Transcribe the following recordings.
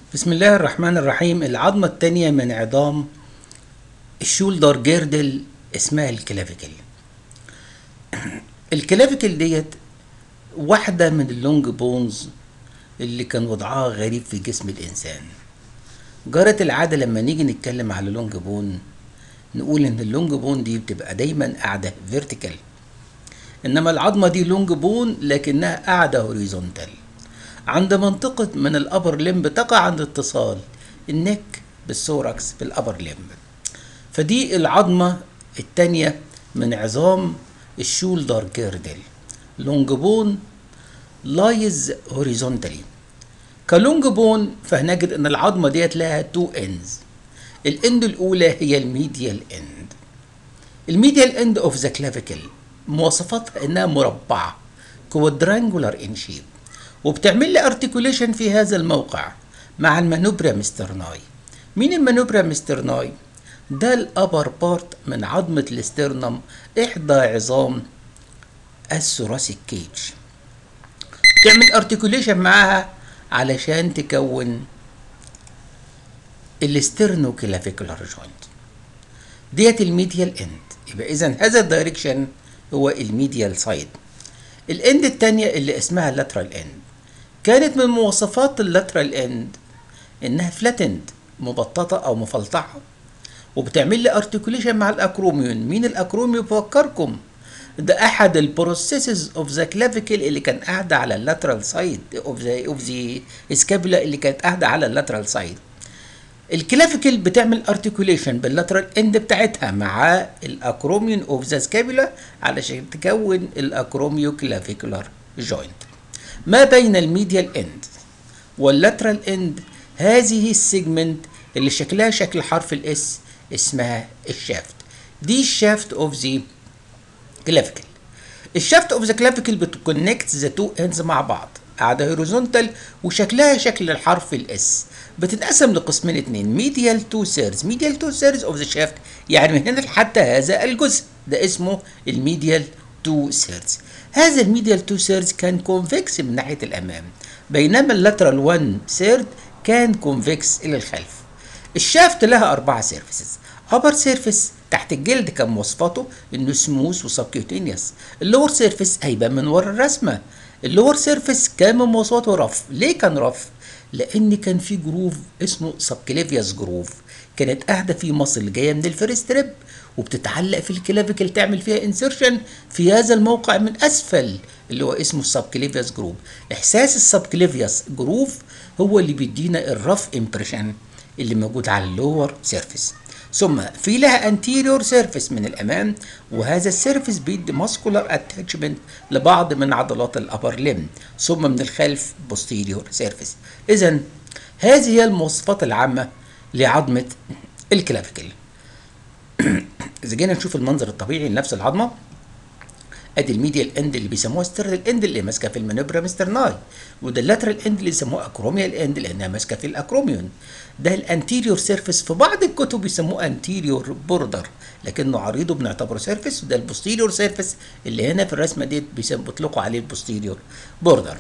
بسم الله الرحمن الرحيم العظمة التانية من عظام الشولدر جيردل اسمها الكلافيكل الكلافيكل ديت واحدة من اللونج بونز اللي كان وضعها غريب في جسم الإنسان جرت العادة لما نيجي نتكلم على لونج بون نقول إن اللونج بون دي بتبقى دايما قاعدة فيرتيكال إنما العظمة دي لونج بون لكنها قاعدة هوريزونتال عند منطقة من الأبر لمب تقع عند اتصال النك بالثوركس بالأبر لمب فدي العظمة التانية من عظام الشولدر جيردل لونج بون لايز هوريزونتالي كلونج بون فهنجد ان العظمة ديت لها تو اندز الاند الاولى هي الميديال اند الميديال اند اوف ذا كلافيكل مواصفاتها انها مربعة كوادرانجولار ان شيب وبتعمل لي ارتكوليشن في هذا الموقع مع المانوبرا مسترناي مين المانوبرا مسترناي ده الابر بارت من عظمة الاسترنم احدى عظام الثوراسيك كيج تعمل ارتكوليشن معاها علشان تكون الاسترنو كلافيكولار جوينت ديت الميديال اند يبقى اذا هذا الدايركشن هو الميديال سايد الاند التانية اللي اسمها لاترال اند كانت من مواصفات اللاترال اند انها فلاتند مبططة او مفلطعة وبتعمل لي ارتكوليشن مع الاكروميون مين الاكروميون بفكركم ده احد البروسيسز اوف ذا كلافيكل اللي كان قاعده على اللاترال سايد اوف ذا اوف ذا اسكابولا اللي كانت قاعده على اللاترال سايد الكلافيكل بتعمل ارتكوليشن باللاترال اند بتاعتها مع الاكروميون اوف ذا سكابولا علشان تكون الاكروميو كلافيكولار جوينت ما بين الميديال اند واللاترال اند هذه السيجمنت اللي شكلها شكل حرف الاس اسمها الشافت دي الشافت اوف ذا كلافيكل الشافت اوف ذا كلافيكل بتكونكت ذا تو اندز مع بعض قاعده هوريزونتال وشكلها شكل الحرف الاس بتتقسم لقسمين اتنين ميديال تو سيرز ميديال تو سيرز اوف ذا شافت يعني من هنا حتى هذا الجزء ده اسمه الميديال تو سيرز هذا الميديال تو سيرز كان كونفكس من ناحيه الامام بينما اللاترال 1 سيرد كان كونفكس الى الخلف الشافت لها اربعه سيرفيسز ابر سيرفيس تحت الجلد كان مواصفاته انه سموث وسبكيوتينيوس اللور سيرفيس هيبان من ورا الرسمه اللور سيرفيس كان من مواصفاته رف ليه كان رف لان كان في جروف اسمه سبكليفيوس جروف كانت قاعده في مصل جايه من الفيرست ريب وبتتعلق في الكلافيكل تعمل فيها انسرشن في هذا الموقع من اسفل اللي هو اسمه السبكليفيوس جروف احساس السبكليفيوس جروف هو اللي بيدينا الرف امبريشن اللي موجود على اللور سيرفيس ثم في لها anterior surface من الامام وهذا السيرفيس بيدي muscular attachment لبعض من عضلات الابر لم ثم من الخلف posterior surface اذا هذه هي المواصفات العامه لعظمه الكلافيكل اذا جينا نشوف المنظر الطبيعي لنفس العظمه ادي الميديال اند اللي بيسموها ستيرل اند اللي ماسكه في المانوبرا مسترناي وده اللاترال اند اللي يسموه اكروميال اند لانها ماسكه في الاكروميون ده الانتيريور سيرفيس في بعض الكتب بيسموه انتيريور بوردر لكنه عريضه بنعتبره سيرفيس وده البوستيريور سيرفيس اللي هنا في الرسمه دي بيطلقوا عليه البوستيريور بوردر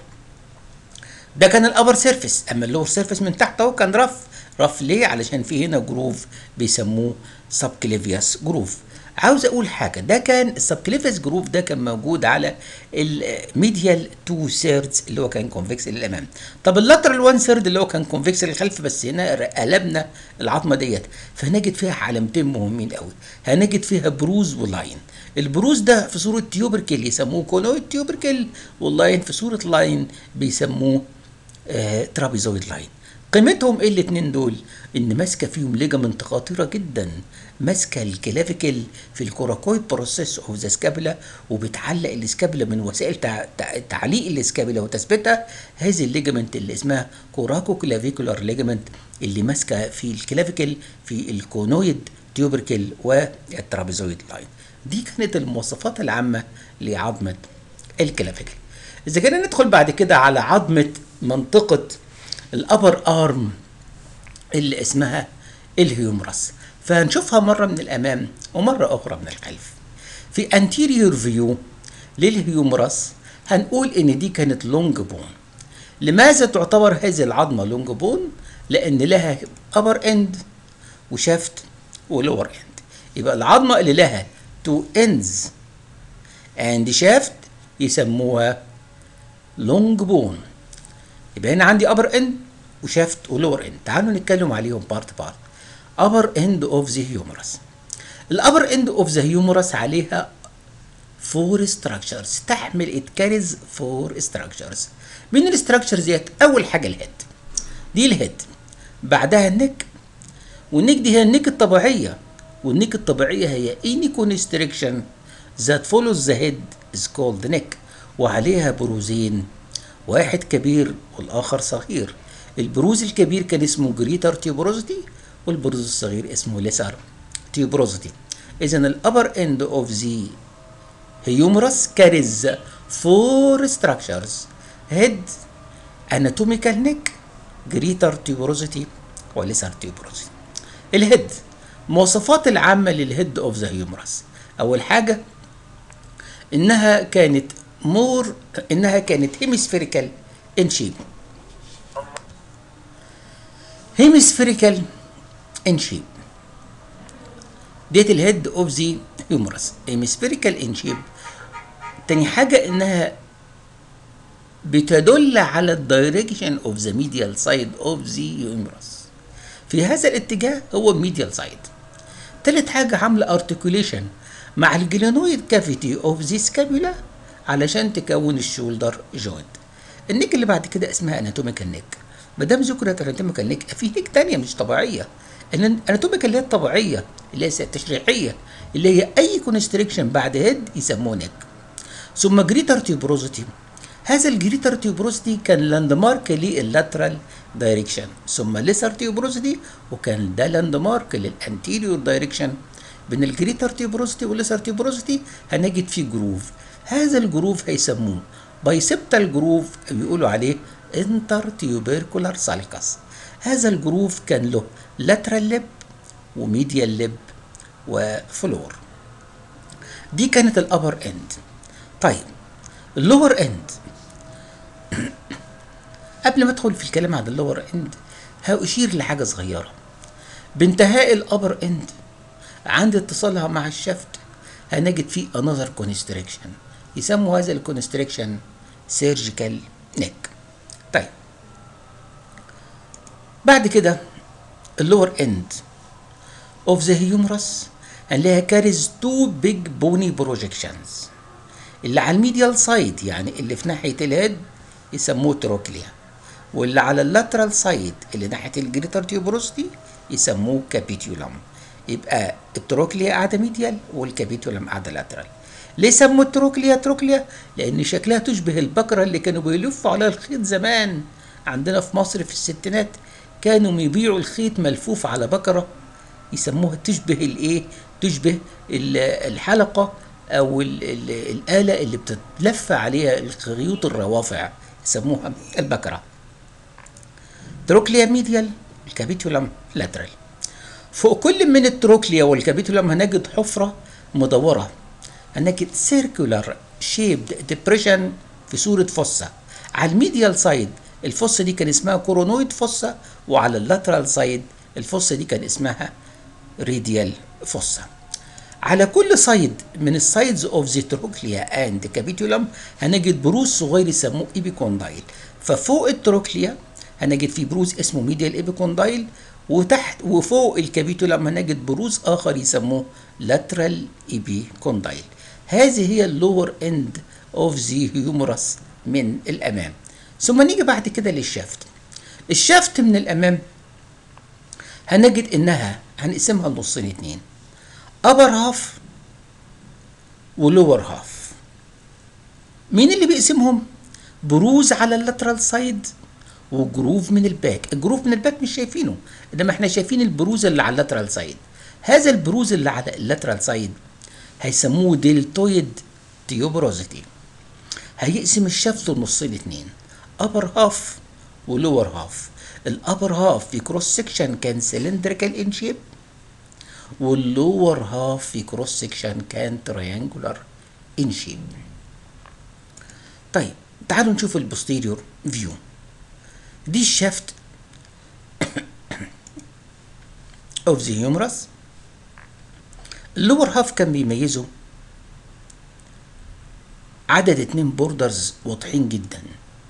ده كان الابر سيرفيس اما اللور سيرفيس من تحت اهو كان رف رف ليه علشان في هنا جروف بيسموه سبكليفيوس جروف عاوز اقول حاجه ده كان السبكليفيس جروف ده كان موجود على الميديال 2 سيردز اللي هو كان كونفكس للامام طب اللاترال 1 سيرد اللي هو كان كونفكس للخلف بس هنا قلبنا العظمه ديت فهنجد فيها علامتين مهمين قوي هنجد فيها بروز ولاين البروز ده في صوره تيوبركل يسموه كونويد تيوبركل واللاين في صوره لاين بيسموه آه ترابيزويد لاين قيمتهم ايه الاتنين دول ان ماسكه فيهم ليجامنت خطيره جدا ماسكه الكلافيكل في الكوراكويد بروسيس اوف ذا سكابولا وبتعلق السكابولا من وسائل تع... تع... تعليق السكابولا وتثبيتها هذه الليجامنت اللي اسمها كوراكو كلافيكولار ليجامنت اللي ماسكه في الكلافيكل في الكونويد تيوبركل والترابيزويد لاين دي كانت المواصفات العامه لعظمه الكلافيكل اذا كنا ندخل بعد كده على عظمه منطقه الابر ارم اللي اسمها الهيومرس فهنشوفها مرة من الأمام ومرة أخرى من الخلف في anterior view للهيومرس هنقول إن دي كانت لونج بون لماذا تعتبر هذه العظمة لونج بون؟ لان لها upper end وشافت ولور end يبقى العظمه اللي لها two ends and shaft يسموها long bone يبقى هنا عندي upper end وشافت ولور end تعالوا نتكلم عليهم بارت بارت upper end of the humerus الابر end of the humerus عليها فور structures تحمل it carries فور structures من الستراكشرز ديت اول حاجه الهيد دي الهيد بعدها النك والنك دي هي النك الطبيعيه والنك الطبيعيه هي any constriction that follows the head is called neck وعليها بروزين واحد كبير والاخر صغير البروز الكبير كان اسمه جريتر تيوبروزيتي والبروز الصغير اسمه ليسر تيوبروزيتي اذا الابر اند اوف ذا humerus carries four structures head anatomical neck greater tuberosity وليسر tuberosity الهيد مواصفات العامة للهيد اوف ذا humerus أول حاجة إنها كانت مور إنها كانت hemispherical in shape hemispherical in shape ديت الهيد اوف ذا هيومرس hemispherical in shape تاني حاجة انها بتدل على الدايركشن اوف ذا medial side اوف ذا هيومرس في هذا الاتجاه هو medial side تالت حاجة عاملة articulation مع الجلينويد كافيتي اوف ذا سكابولا علشان تكون الشولدر جوينت النيك اللي بعد كده اسمها اناتوميكال نيك ما دام ذكرت اناتوميكال نيك في نيك تانية مش طبيعية الاناتوميكال اللي هي الطبيعية اللي هي التشريحية اللي هي اي كونستريكشن بعد هيد يسموه نيك ثم جريتر تيوبروزيتي هذا الجريتر تيوبروزيتي كان لاند مارك لللاترال دايركشن ثم ليسر تيوبروزيتي وكان ده لاند مارك للانتيريور دايركشن بين الجريتر تيوبروزيتي والليسر تيوبروزيتي هنجد فيه جروف هذا الجروف هيسموه بايسبتال جروف بيقولوا عليه انتر تيوبيركولار سالكس هذا الجروف كان له لاترال ليب وميديال ليب وفلور دي كانت الابر اند طيب اللور اند قبل ما ادخل في الكلام عن اللور اند هأشير لحاجة صغيرة بانتهاء الابر اند عند اتصالها مع الشفت هنجد فيه انذر كونستريكشن يسموا هذا الكونستريكشن سيرجيكال نيك طيب بعد كده اللور اند اوف ذا هيومرس هنلاقيها كاريز تو بيج بوني بروجيكشنز اللي على الميديال سايد يعني اللي في ناحيه الهيد يسموه تروكليا واللي على اللاترال سايد اللي ناحيه الجريتر تيوبروستي يسموه كابيتيولم يبقى التروكليا قاعده ميديال والكابيتيولم قاعده لاترال ليه سموا التروكليا تروكليا لان شكلها تشبه البقره اللي كانوا بيلفوا عليها الخيط زمان عندنا في مصر في الستينات كانوا يبيعوا الخيط ملفوف على بقره يسموها تشبه الايه تشبه الحلقه او ال ال الاله اللي بتتلف عليها الخيوط الروافع يسموها البكره تروكليا ميديال الكابيتولم لاترال فوق كل من التروكليا والكابيتولم هنجد حفره مدوره هنجد سيركولار شيبد ديبريشن في صوره فصه على الميديال سايد الفصه دي كان اسمها كورونويد فصه وعلى اللاترال سايد الفصه دي كان اسمها ريديال فصه على كل سايد من السايدز اوف ذا تروكليا اند كابيتولم هنجد بروز صغير يسموه ايبيكوندايل ففوق التروكليا هنجد في بروز اسمه ميديال ايبيكوندايل وتحت وفوق الكابيتولم هنجد بروز اخر يسموه لاترال ايبيكوندايل هذه هي اللور اند اوف ذا هيومرس من الامام ثم نيجي بعد كده للشافت الشافت من الامام هنجد انها هنقسمها لنصين اتنين upper half ولور هاف مين اللي بيقسمهم بروز على اللاترال سايد وجروف من الباك الجروف من الباك مش شايفينه انما احنا شايفين البروز اللي على اللاترال سايد هذا البروز اللي على اللاترال سايد هيسموه ديلتويد تيوبروزيتي هيقسم الشفت لنصين اتنين upper half ولور هاف الابر هاف في كروس سكشن كان سلندريكال ان شيب واللور هاف في كروس سكشن كان تريانجولار ان شيب طيب تعالوا نشوف البوستيريور فيو دي الشافت اوف ذا هيومرس اللور هاف كان بيميزه عدد اتنين بوردرز واضحين جدا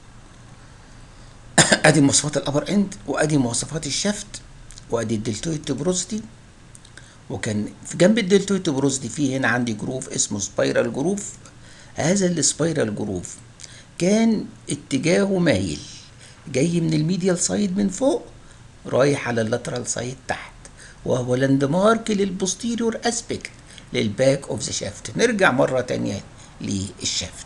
ادي مواصفات الابر اند وادي مواصفات الشفت وادي الدلتويد تبروزتي وكان في جنب الدلتويد تبروزتي في هنا عندي جروف اسمه سبايرال جروف هذا السبايرال جروف كان اتجاهه مايل جاي من الميديال سايد من فوق رايح على اللاترال سايد تحت وهو لاند مارك للبوستيريور اسبكت للباك اوف ذا شافت نرجع مره تانية للشافت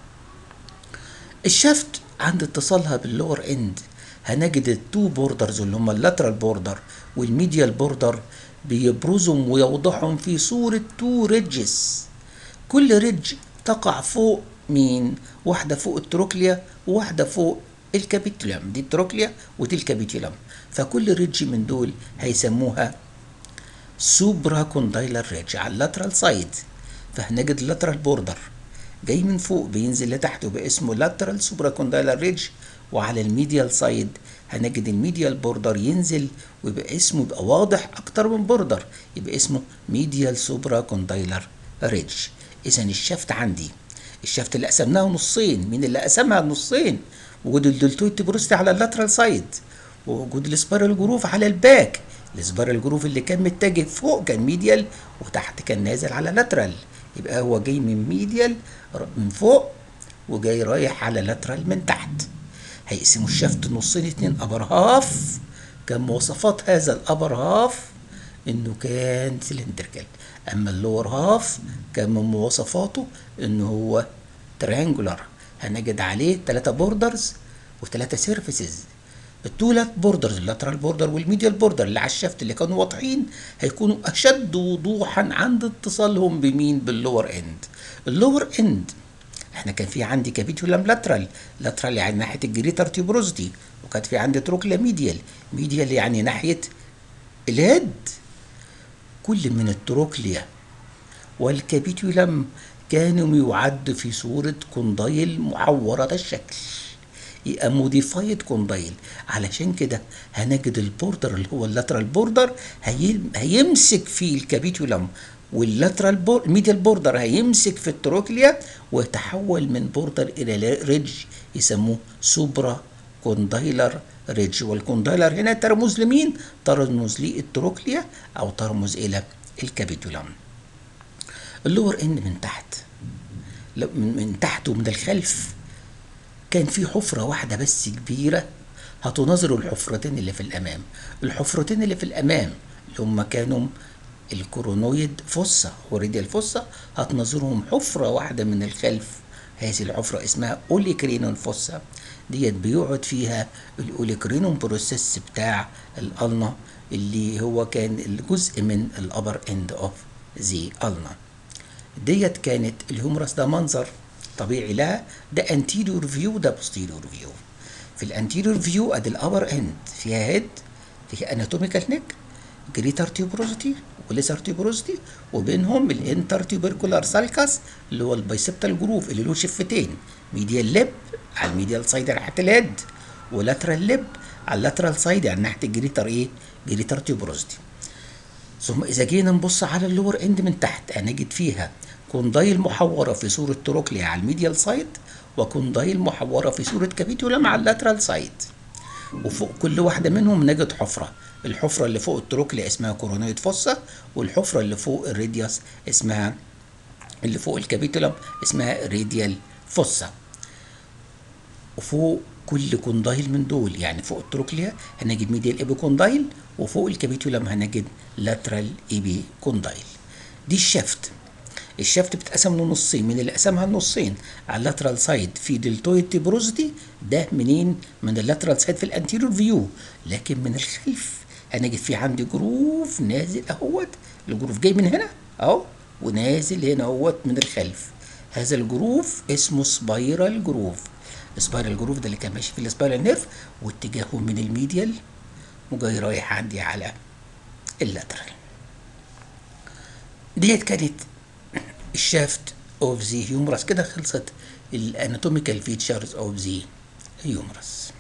الشافت عند اتصالها باللور اند هنجد التو بوردرز اللي هم اللاترال بوردر والميديال بوردر بيبرزهم ويوضحهم في صورة تو ريدجز كل ريدج تقع فوق مين واحدة فوق التروكليا وواحدة فوق الكابيتولم دي التروكليا ودي الكابيتولم فكل ريدج من دول هيسموها سوبرا كوندايلر ريدج على اللاترال سايد فهنجد اللاترال بوردر جاي من فوق بينزل لتحت وبقى اسمه لاترال سوبرا كوندايلر ريدج وعلى الميديال سايد هنجد الميديال بوردر ينزل ويبقى اسمه يبقى واضح اكتر من بوردر يبقى اسمه ميديال سوبرا كوندايلر ريدج اذا الشفت عندي الشفت اللي قسمناه نصين مين اللي قسمها نصين وجود الدلتويد تبروستي على اللاترال سايد ووجود السبايرال جروف على الباك السبايرال جروف اللي كان متجه فوق كان ميديال وتحت كان نازل على لاترال يبقى هو جاي من ميديال من فوق وجاي رايح على لاترال من تحت هيقسموا الشفت نصين اتنين ابر هاف كان مواصفات هذا الابر هاف انه كان سلندريكال اما اللور هاف كان من مواصفاته انه هو تريانجولار هنجد عليه ثلاثة بوردرز وثلاثة سيرفيسز التولات بوردرز اللاترال بوردر والميديال بوردر اللي على الشفت اللي كانوا واضحين هيكونوا اشد وضوحا عند اتصالهم بمين باللور اند اللور اند احنا كان في عندي كابيتولم لاترال لاترال يعني ناحيه الجريتر تيوبروزيتي وكانت في عندي تروكلا ميديال ميديال يعني ناحيه الهيد كل من التروكليا والكابيتولم كانوا يعد في صورة كوندايل محورة الشكل يبقى موديفايد كوندايل علشان كده هنجد البوردر اللي هو اللاترال بوردر هيمسك في الكابيتولم واللاترال بور الميديال بوردر هيمسك في التروكليا ويتحول من بوردر الى ريدج يسموه سوبرا كوندايلر ريدج والكوندايلر هنا ترمز لمين؟ ترمز للتروكليا او ترمز الى الكابيتولم اللور اند من تحت من تحت ومن الخلف كان في حفرة واحدة بس كبيرة هتناظر الحفرتين اللي في الأمام الحفرتين اللي في الأمام اللي هم كانوا الكورونويد فوسا وريديال فوسا هتناظرهم حفرة واحدة من الخلف هذه الحفرة اسمها أوليكرينون فوسا ديت بيقعد فيها الأوليكرينون بروسيس بتاع الألنا اللي هو كان الجزء من الأبر إند أوف ذا ألنا ديت كانت الهومرس ده منظر طبيعي لها ده انتيريور فيو ده بوستيريور فيو في الانتيريور فيو ادي الابر اند فيها هيد فيها اناتوميكال نيك جريتر تيوبروزيتي وليسر تيوبروزيتي وبينهم الانتر تيوبركولار سالكاس اللي هو البايسبتال جروف اللي له شفتين ميديال ليب على الميديال سايد ناحيه الهيد ولاترال ليب على اللاترال سايد يعني ناحيه الجريتر ايه؟ جريتر تيوبروزيتي ثم اذا جينا نبص على اللور اند من تحت هنجد فيها كوندايل محورة في صورة تروكليا على الميديال سايد وكوندايل محورة في صورة كابيتولم على اللاترال سايد وفوق كل واحدة منهم نجد حفرة الحفرة اللي فوق التروكليا اسمها كورونويد فوسا والحفرة اللي فوق الريديوس اسمها اللي فوق الكابيتولم اسمها ريديال فوسا وفوق كل كوندايل من دول يعني فوق التروكليا هنجد ميديال ايبي كوندايل وفوق الكابيتولم هنجد لاترال ايبي كوندايل دي الشفت الشفت بتقسم لنصين من اللي قسمها لنصين على اللاترال سايد في دلتويد تيبروزيتي ده منين من اللاترال سايد في الانتيريور فيو لكن من الخلف هنجد في عندي جروف نازل اهوت الجروف جاي من هنا اهو ونازل هنا اهوت من الخلف هذا الجروف اسمه سبايرال جروف السبايرال جروف ده اللي كان ماشي في السبايرال نيرف واتجاهه من الميديال وجاي رايح عندي على اللاترال ديت كانت الشافت اوف ذا هيومرس كده خلصت الاناتوميكال فيتشرز اوف ذا هيومرس